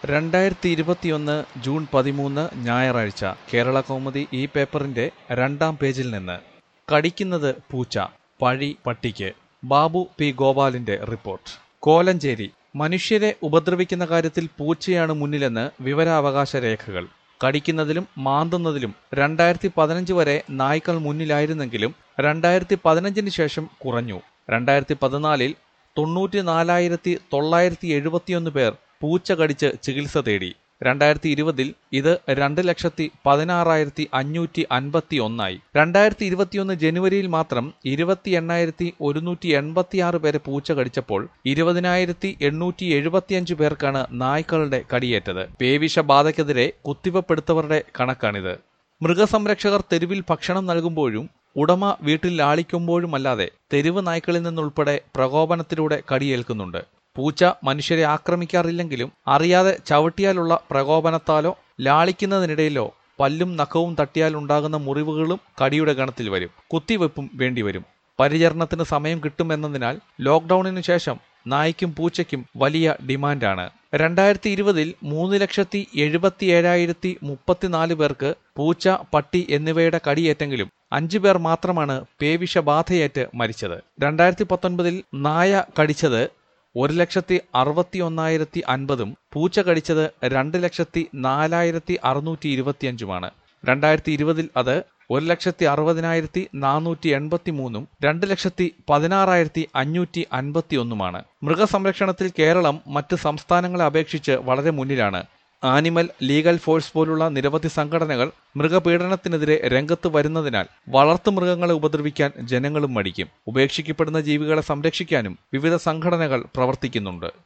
രണ്ടായിരത്തി ഇരുപത്തിയൊന്ന് ജൂൺ പതിമൂന്ന് ഞായറാഴ്ച കേരള കൗമുദി ഈ പേപ്പറിന്റെ രണ്ടാം പേജിൽ നിന്ന് കടിക്കുന്നത് പൂച്ച പഴി പട്ടിക്ക് ബാബു പി ഗോപാലിന്റെ റിപ്പോർട്ട് കോലഞ്ചേരി മനുഷ്യരെ ഉപദ്രവിക്കുന്ന കാര്യത്തിൽ പൂച്ചയാണ് മുന്നിലെന്ന് വിവരാവകാശ രേഖകൾ കടിക്കുന്നതിലും മാന്തുന്നതിലും രണ്ടായിരത്തി പതിനഞ്ച് വരെ നായ്ക്കൾ മുന്നിലായിരുന്നെങ്കിലും രണ്ടായിരത്തി പതിനഞ്ചിന് ശേഷം കുറഞ്ഞു രണ്ടായിരത്തി പതിനാലിൽ തൊണ്ണൂറ്റി നാലായിരത്തി തൊള്ളായിരത്തി എഴുപത്തിയൊന്ന് പേർ പൂച്ച കടിച്ച് ചികിത്സ തേടി രണ്ടായിരത്തി ഇരുപതിൽ ഇത് രണ്ട് ലക്ഷത്തി പതിനാറായിരത്തി അഞ്ഞൂറ്റി അൻപത്തി ഒന്നായി രണ്ടായിരത്തി ഇരുപത്തിയൊന്ന് ജനുവരിയിൽ മാത്രം ഇരുപത്തി എണ്ണായിരത്തി ഒരുന്നൂറ്റി എൺപത്തിയാറ് പേരെ പൂച്ച കടിച്ചപ്പോൾ ഇരുപതിനായിരത്തി എണ്ണൂറ്റി എഴുപത്തിയഞ്ച് പേർക്കാണ് നായ്ക്കളുടെ കടിയേറ്റത് പേവിഷബാധയ്ക്കെതിരെ കുത്തിവപ്പെടുത്തവരുടെ കണക്കാണിത് മൃഗസംരക്ഷകർ തെരുവിൽ ഭക്ഷണം നൽകുമ്പോഴും ഉടമ വീട്ടിൽ ലാളിക്കുമ്പോഴുമല്ലാതെ തെരുവ് നായ്ക്കളിൽ നിന്നുൾപ്പെടെ പ്രകോപനത്തിലൂടെ കടിയേൽക്കുന്നുണ്ട് പൂച്ച മനുഷ്യരെ ആക്രമിക്കാറില്ലെങ്കിലും അറിയാതെ ചവിട്ടിയാലുള്ള പ്രകോപനത്താലോ ലാളിക്കുന്നതിനിടയിലോ പല്ലും നഖവും തട്ടിയാൽ ഉണ്ടാകുന്ന മുറിവുകളും കടിയുടെ ഗണത്തിൽ വരും കുത്തിവെപ്പും വേണ്ടിവരും പരിചരണത്തിന് സമയം കിട്ടുമെന്നതിനാൽ ലോക്ക്ഡൌണിനു ശേഷം നായ്ക്കും പൂച്ചയ്ക്കും വലിയ ഡിമാൻഡാണ് രണ്ടായിരത്തി ഇരുപതിൽ മൂന്ന് ലക്ഷത്തി എഴുപത്തി ഏഴായിരത്തി മുപ്പത്തിനാല് പേർക്ക് പൂച്ച പട്ടി എന്നിവയുടെ കടിയേറ്റെങ്കിലും അഞ്ചു പേർ മാത്രമാണ് പേവിഷബാധയേറ്റ് മരിച്ചത് രണ്ടായിരത്തി പത്തൊൻപതിൽ നായ കടിച്ചത് ഒരു ലക്ഷത്തി അറുപത്തി ഒന്നായിരത്തി അൻപതും പൂച്ച കടിച്ചത് രണ്ട് ലക്ഷത്തി നാലായിരത്തി അറുന്നൂറ്റി ഇരുപത്തിയഞ്ചുമാണ് രണ്ടായിരത്തി ഇരുപതിൽ അത് ഒരു ലക്ഷത്തി അറുപതിനായിരത്തി നാനൂറ്റി എൺപത്തി മൂന്നും രണ്ട് ലക്ഷത്തി പതിനാറായിരത്തി അഞ്ഞൂറ്റി അൻപത്തി ഒന്നുമാണ് മൃഗസംരക്ഷണത്തിൽ കേരളം മറ്റ് സംസ്ഥാനങ്ങളെ അപേക്ഷിച്ച് വളരെ മുന്നിലാണ് ആനിമൽ ലീഗൽ ഫോഴ്സ് പോലുള്ള നിരവധി സംഘടനകൾ മൃഗപീഡനത്തിനെതിരെ രംഗത്ത് വരുന്നതിനാൽ വളർത്തുമൃഗങ്ങളെ ഉപദ്രവിക്കാൻ ജനങ്ങളും മടിക്കും ഉപേക്ഷിക്കപ്പെടുന്ന ജീവികളെ സംരക്ഷിക്കാനും വിവിധ സംഘടനകൾ പ്രവർത്തിക്കുന്നുണ്ട്